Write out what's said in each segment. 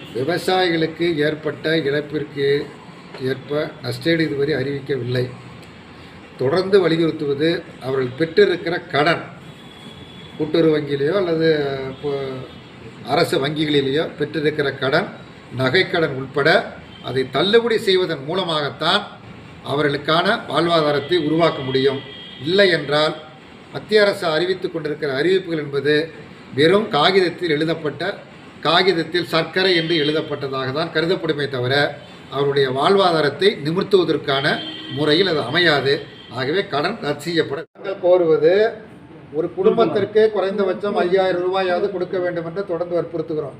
விவசாயிகளுக்கு ஏற்பட்ட இழப்பிற்கு ஏற்ப நஷ்டஈடு இதுவரை அறிவிக்கவில்லை தொடர்ந்து வலியுறுத்துவது அவர்கள் பெற்றிருக்கிற கடன் கூட்டுறவு வங்கியிலேயோ அல்லது இப்போ அரசு வங்கிகளிலேயோ பெற்றிருக்கிற கடன் நகைக்கடன் உட்பட அதை தள்ளுபடி செய்வதன் மூலமாகத்தான் அவர்களுக்கான வாழ்வாதாரத்தை உருவாக்க முடியும் இல்லை என்றால் மத்திய அரசு அறிவித்து கொண்டிருக்கிற அறிவிப்புகள் என்பது வெறும் காகிதத்தில் எழுதப்பட்ட காகிதத்தில் சர்க்கரை என்று எழுதப்பட்டதாக தான் கருதப்படுமே தவிர அவருடைய வாழ்வாதாரத்தை நிமிர்த்துவதற்கான முறையில் அது அமையாது ஆகவே கடன் ரத்து செய்யப்பட நாங்கள் கோருவது ஒரு குடும்பத்திற்கு குறைந்தபட்சம் ஐயாயிரம் ரூபாயாவது கொடுக்க வேண்டும் என்று தொடர்ந்து வற்புறுத்துகிறோம்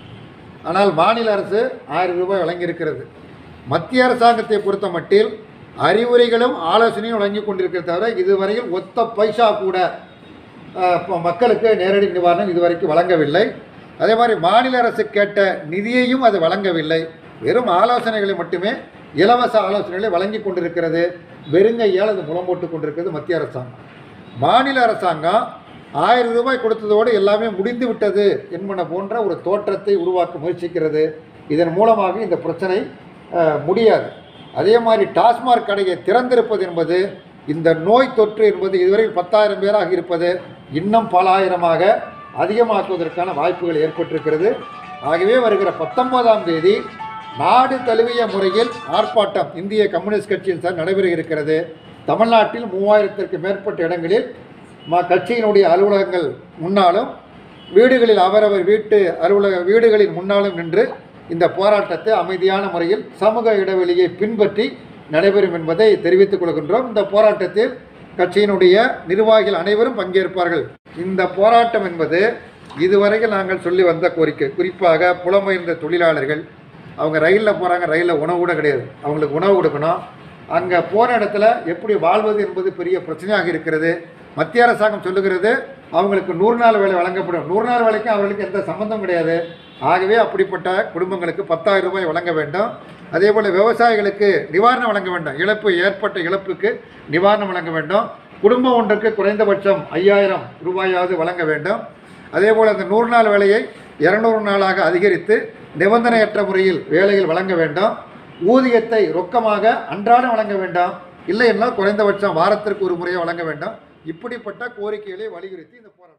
ஆனால் மாநில அரசு ஆயிரம் ரூபாய் வழங்கியிருக்கிறது மத்திய அரசாங்கத்தை பொறுத்த மட்டில் அறிவுரைகளும் ஆலோசனையும் வழங்கி கொண்டிருக்கிறத தவிர இதுவரையில் ஒத்த பைசா கூட அஹ், இப்போ மக்களுக்கு நேரடி நிவாரணம் இதுவரைக்கும் வழங்கவில்லை அதே மாதிரி மாநில அரசு கேட்ட நிதியையும் அது வழங்கவில்லை வெறும் ஆலோசனைகளை மட்டுமே இலவச ஆலோசனைகளை வழங்கி கொண்டிருக்கிறது வெறுங்கையால் அது முலம் போட்டு கொண்டிருக்கிறது மத்திய அரசாங்கம் மாநில அரசாங்கம் ஆயிரம் ரூபாய் கொடுத்ததோடு எல்லாமே முடிந்து விட்டது என்பன போன்ற ஒரு தோற்றத்தை உருவாக்க முயற்சிக்கிறது இதன் மூலமாக இந்த பிரச்சனை அஹ், முடியாது அதே மாதிரி டாஸ்மாக் கடையை திறந்திருப்பது என்பது இந்த நோய் தொற்று என்பது இதுவரை பத்தாயிரம் பேராக இருப்பது இன்னும் பல ஆயிரமாக அதிகமாக்குவதற்கான வாய்ப்புகள் ஏற்பட்டிருக்கிறது ஆகவே வருகிற பத்தொன்பதாம் தேதி நாடு தழுவிய முறையில் ஆர்ப்பாட்டம் இந்திய கம்யூனிஸ்ட் கட்சியின் சார் நடைபெற இருக்கிறது தமிழ்நாட்டில் மூவாயிரத்திற்கு மேற்பட்ட இடங்களில் ம கட்சியினுடைய அலுவலகங்கள் முன்னாலும் வீடுகளில் அவரவர் வீட்டு அலுவலக வீடுகளின் முன்னாலும் நின்று இந்த போராட்டத்தை அமைதியான முறையில் சமூக இடைவெளியை பின்பற்றி நடைபெறும் என்பதை தெரிவித்துக் கொள்கின்றோம் இந்த போராட்டத்தில் கட்சியினுடைய நிர்வாகிகள் அனைவரும் பங்கேற்பார்கள் இந்த போராட்டம் என்பது இதுவரையில் நாங்கள் சொல்லி வந்த கோரிக்கை குறிப்பாக புலம்பெயர்ந்த தொழிலாளர்கள் அவங்க ரயிலில் போகிறாங்க ரயிலில் உணவு கூட கிடையாது அவங்களுக்கு உணவு கொடுக்கணும் அங்கே போன இடத்துல எப்படி வாழ்வது என்பது பெரிய பிரச்சனையாக இருக்கிறது மத்திய அரசாங்கம் சொல்லுகிறது அவங்களுக்கு நூறு நாள் வேலை வழங்கப்படும் நூறு நாள் வேலைக்கும் அவர்களுக்கு எந்த சம்பந்தம் கிடையாது ஆகவே அப்படிப்பட்ட குடும்பங்களுக்கு பத்தாயிரம் ரூபாய் வழங்க வேண்டும் அதே போல் விவசாயிகளுக்கு நிவாரணம் வழங்க வேண்டும் இழப்பு ஏற்பட்ட இழப்புக்கு நிவாரணம் வழங்க வேண்டும் குடும்பம் ஒன்றுக்கு குறைந்தபட்சம் ஐயாயிரம் ரூபாயாவது வழங்க வேண்டும் அதே போல் அந்த நூறு நாள் வேலையை இரநூறு நாளாக அதிகரித்து நிபந்தனையற்ற முறையில் வேலைகள் வழங்க வேண்டும் ஊதியத்தை ரொக்கமாக அன்றாடம் வழங்க வேண்டும் இல்லை என்றால் குறைந்தபட்சம் வாரத்திற்கு ஒரு முறையை வழங்க வேண்டும் இப்படிப்பட்ட கோரிக்கைகளை வலியுறுத்தி இந்த போராட்டம்